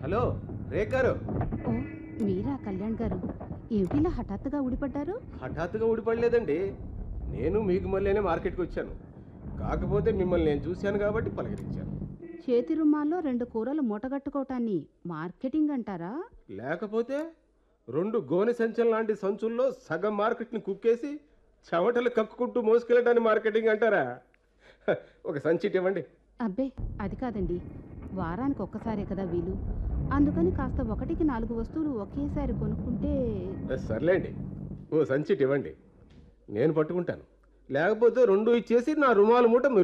hello రేకారు ఓ మీరా కళ్యాణ్ గారు ఏమిటిలా హఠాత్తుగా ఊడిపడ్డారు హఠాత్తుగా ఊడిపడలేదండి నేను మీకు మళ్ళీనే మార్కెట్కి వచ్చాను కాకపోతే మిమ్మల్ని నేను చూశాను కాబట్టి పలకరించాను చేతి రుమాల్లో రెండు కూరలు మూటగట్టుకోవటాన్ని మార్కెటింగ్ అంటారా లేకపోతే రెండు గోనె సంచులు లాంటి సంచుల్లో సగం మార్కెట్ని కుక్కేసి చెమటలు కక్కుకుంటూ మోసుకెళ్ళటాన్ని మార్కెటింగ్ అంటారా హ, ఒక సంచి ఇటు ఇవ్వండి అబ్బే అది కాదండి వారానికి ఒక్కసారే కదా వీలు అందుకని కాస్త ఒకటికి నాలుగు వస్తువులు ఒకేసారి కొనుక్కుంటే సర్లేండి ఓ సంచి ఇటు ఇవ్వండి నేను పట్టుకుంటాను లేకపోతే రెండు ఇచ్చేసి నా రుమాలు మూట